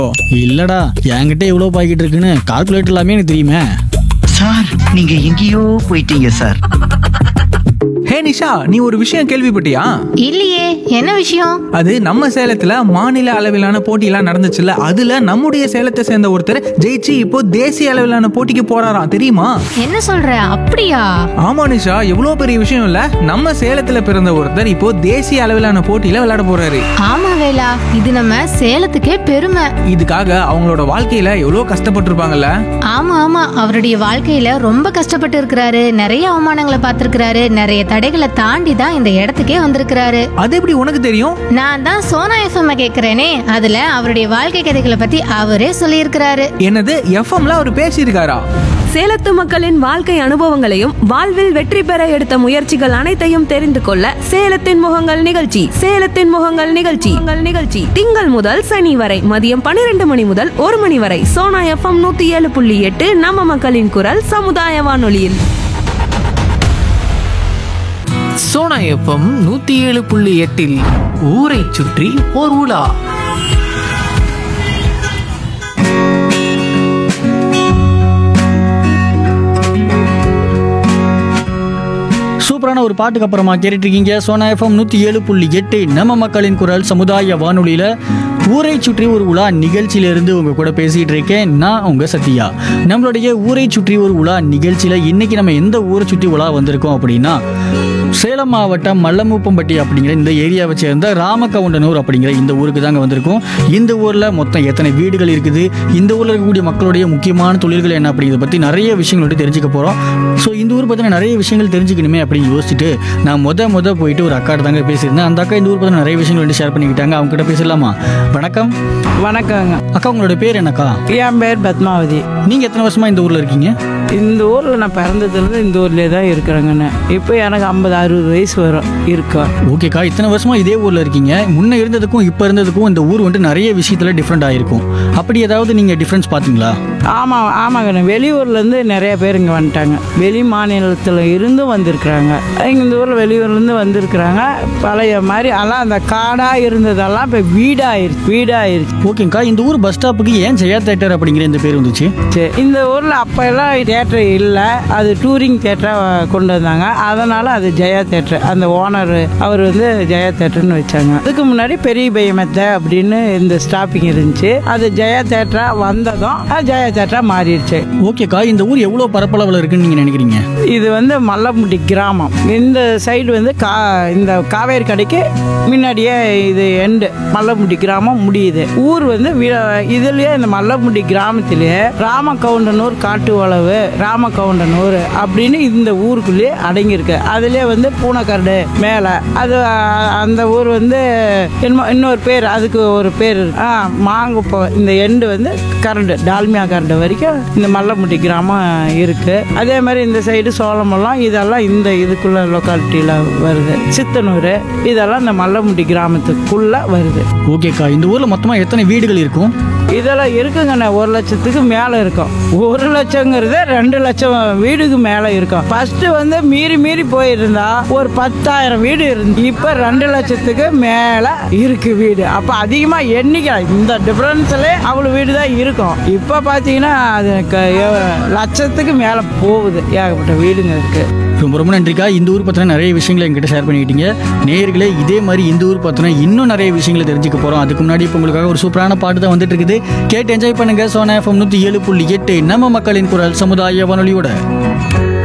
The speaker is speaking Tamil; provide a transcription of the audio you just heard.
இல்லடா என்கிட்ட எவ்வளோ பாக்கெட் இருக்குன்னு கால்குலேட்டர் எல்லாமே எனக்கு தெரியுமே சார் நீங்க எங்கேயோ போயிட்டீங்க சார் ஹே நிஷா நீ ஒரு விஷயம் கேள்விப்பட்டியா இல்லையே என்ன விஷயம் அது நம்ம சேலத்துல மாநில அளவிலான போட்டியெல்லாம் நடந்துச்சுல்ல அதுல நம்முடைய சேலத்தை சேர்ந்த ஒருத்தர் ஜெயிச்சு இப்போ தேசிய அளவிலான போட்டிக்கு போறாராம் தெரியுமா என்ன சொல்ற அப்படியா ஆமா நிஷா எவ்வளவு பெரிய விஷயம் இல்ல நம்ம சேலத்துல பிறந்த ஒருத்தர் இப்போ தேசிய அளவிலான போட்டியில விளையாட போறாரு ஆமா வேலா இது நம்ம சேலத்துக்கே பெருமை இதுக்காக அவங்களோட வாழ்க்கையில எவ்வளவு கஷ்டப்பட்டிருப்பாங்கல்ல ஆமா ஆமா அவருடைய வாழ்க்கையில ரொம்ப கஷ்டப்பட்டு இருக்கிறாரு நிறைய அவமானங்களை பார்த்திருக்கிறாரு நிறைய தடைகளை தாண்டி தான் இந்த இடத்துக்கே வந்திருக்கிறாரு அது எப்படி உனக்கு தெரியும் நான் தான் சோனா எஃப்எம் கேக்குறேனே அதுல அவருடைய வாழ்க்கை கதைகளை பத்தி அவரே சொல்லியிருக்கிறாரு என்னது எஃப்எம்ல அவர் பேசியிருக்காரா சேலத்து மக்களின் வாழ்க்கை அனுபவங்களையும் வாழ்வில் வெற்றி பெற எடுத்த முயற்சிகள் அனைத்தையும் தெரிந்து கொள்ள சேலத்தின் முகங்கள் நிகழ்ச்சி சேலத்தின் முகங்கள் நிகழ்ச்சி உங்கள் நிகழ்ச்சி திங்கள் முதல் சனி வரை மதியம் பன்னிரண்டு மணி முதல் ஒரு மணி வரை சோனா எஃப்எம் நூத்தி ஏழு புள்ளி எட்டு நம்ம மக்களின் குரல் சமுதாய வானொலியில் சோனா எஃப்எம் நூத்தி ஏழு புள்ளி எட்டில் ஊரை சுற்றி ஓர் உலா சூப்பரான ஒரு பாட்டுக்கு அப்புறமா கேட்டுட்டு இருக்கீங்க சோனா எஃப்எம் நூற்றி ஏழு புள்ளி எட்டு நம்ம மக்களின் குரல் சமுதாய வானொலியில் ஊரை சுற்றி ஒரு உலா நிகழ்ச்சியிலிருந்து உங்க கூட பேசிட்டு இருக்கேன் நான் உங்க சத்யா நம்மளுடைய ஊரை சுற்றி ஒரு உலா நிகழ்ச்சியில இன்னைக்கு நம்ம எந்த ஊரை சுற்றி உலா வந்திருக்கோம் அப்படின்னா சேலம் மாவட்டம் மல்லமூப்பம்பட்டி அப்படிங்கிற இந்த ஏரியாவை சேர்ந்த ராமகவுண்டனூர் அப்படிங்கிற இந்த ஊருக்கு தாங்க வந்திருக்கோம் இந்த ஊரில் மொத்தம் எத்தனை வீடுகள் இருக்குது இந்த ஊரில் இருக்கக்கூடிய மக்களுடைய முக்கியமான தொழில்கள் என்ன அப்படிங்கிறத பற்றி நிறைய விஷயங்கள் வந்து தெரிஞ்சுக்க போகிறோம் ஸோ இந்த ஊர் பற்றின நிறைய விஷயங்கள் தெரிஞ்சுக்கணுமே அப்படின்னு யோசிச்சுட்டு நான் முத முத போயிட்டு ஒரு அக்காட்ட தாங்க பேசியிருந்தேன் அந்த அக்கா இந்த ஊர் பற்றின நிறைய விஷயங்கள் வந்து ஷேர் பண்ணிக்கிட்டாங்க அவங்க கிட்ட பேசலாமா வணக்கம் வணக்கங்க அக்கா உங்களோட பேர் என்னக்கா என் பேர் பத்மாவதி நீங்கள் எத்தனை வருஷமா இந்த ஊரில் இருக்கீங்க இந்த ஊரில் நான் பிறந்ததுலேருந்து இந்த ஊர்லேயே தான் இருக்கிறேங்கண்ணே இப்போ எனக்கு ஐம்பது அறுபது வயசு வரும் இருக்கோம் ஓகேக்கா இத்தனை வருஷமா இதே ஊர்ல இருக்கீங்க முன்ன இருந்ததுக்கும் இப்போ இருந்ததுக்கும் இந்த ஊர் வந்துட்டு நிறைய விஷயத்துல டிஃப்ரெண்ட் ஆயிருக்கும் அப்படி ஏதாவது நீங்க டிஃப்ரென்ஸ் பாத்தீங்களா ஆமாம் ஆமாங்கண்ணே வெளியூர்லேருந்து நிறைய பேர் இங்கே வந்துட்டாங்க வெளி மாநிலத்தில் இருந்தும் வந்திருக்கிறாங்க இங்கே இந்த ஊரில் வெளியூர்லேருந்து வந்திருக்கிறாங்க பழைய மாதிரி எல்லாம் அந்த காடாக இருந்ததெல்லாம் இப்போ வீடாயிருச்சு வீடாயிருச்சு ஓகேக்கா இந்த ஊர் பஸ் ஸ்டாப்புக்கு ஏன் ஜெயா தேட்டர் அப்படிங்கிற இந்த பேர் வந்துச்சு சரி இந்த ஊரில் அப்போ எல்லாம் தேட்டர் இல்லை அது டூரிங் தேட்டராக கொண்டு வந்தாங்க அதனால் அது ஜெயா தேட்டர் அந்த ஓனர் அவர் வந்து ஜெயா தேட்டர்னு வச்சாங்க அதுக்கு முன்னாடி பெரிய பையமெத்த அப்படின்னு இந்த ஸ்டாப்பிங் இருந்துச்சு அது ஜெயா தேட்டரா வந்ததும் அது ஜெயா தேட்டரா மாறிடுச்சு ஓகேக்கா இந்த ஊர் எவ்வளவு பரப்பளவில் இருக்குன்னு நீங்க நினைக்கிறீங்க இது வந்து மல்லமுட்டி கிராமம் இந்த சைடு வந்து கா இந்த காவேரி கடைக்கு முன்னாடியே இது எண்டு மல்லமுட்டி கிராமம் முடியுது ஊர் வந்து வி- இதுலயே இந்த மல்லமுட்டி கிராமத்திலேயே ராமகவுண்டனூர் காட்டு உழவு ராமகவுண்டனூர் அப்படின்னு இந்த ஊருக்குள்ளேயே அடங்கியிருக்கு அதுலயே வந்து பூனைக்கரடு மேலே அது அஹ், அந்த ஊர் வந்து என்னமோ இன்னொரு பேர் அதுக்கு ஒரு பேர் இருக்கு. ஆ மாங்குப்பம் இந்த எண்டு வந்து கரண்டு டால்மியா கரண்டு வரைக்கும் இந்த மல்லமுட்டி கிராமம் இருக்கு அதே மாதிரி இந்த சைடு சோளமெல்லாம் இதெல்லாம் இந்த இதுக்குள்ள லொக்காலிட்டியில் வருது சித்தனூர் இதெல்லாம் இந்த மல்லமுட்டி கிராமத்துக்குள்ள வருது ஓகேக்கா இந்த ஊர்ல மொத்தமா எத்தனை வீடுகள் இருக்கும் இதெல்லாம் இருக்குங்கண்ணே ஒரு லட்சத்துக்கு மேலே இருக்கும் ஒரு லட்சங்கிறது ரெண்டு லட்சம் வீடுக்கு மேலே இருக்கும் ஃபர்ஸ்ட் வந்து மீறி மீறி போயிருந்தா ஒரு பத்தாயிரம் வீடு இருந்து இப்போ ரெண்டு லட்சத்துக்கு மேலே இருக்கு வீடு அப்போ அதிகமாக எண்ணிக்கை இந்த டிஃப்ரென்ஸ்ல அவ்வளோ வீடு தான் இருக்கும் இப்போ பார்த்தீங்கன்னா அது க- எ- லட்சத்துக்கு மேலே போகுது ஏகப்பட்ட வீடுங்க இருக்கு ரொம்ப ரொம்ப நன்றிக்கா இந்த ஊர் பற்றின நிறைய விஷயங்களை எங்கிட்ட ஷேர் பண்ணிக்கிட்டீங்க நேயர்களே இதே மாதிரி இந்த ஊர் பற்றின இன்னும் நிறைய விஷயங்களை தெரிஞ்சுக்க போகிறோம் அதுக்கு முன்னாடி இப்போ உங்களுக்காக ஒரு சூப்பரான பாட்டு தான் வந்துட்டு இருக்குது கேட்டு என்ஜாய் பண்ணுங்க சோனா எஃப்எம் நூற்றி ஏழு புள்ளி எட்டு நம்ம மக்களின் குரல் சமுதாய வானொலியோட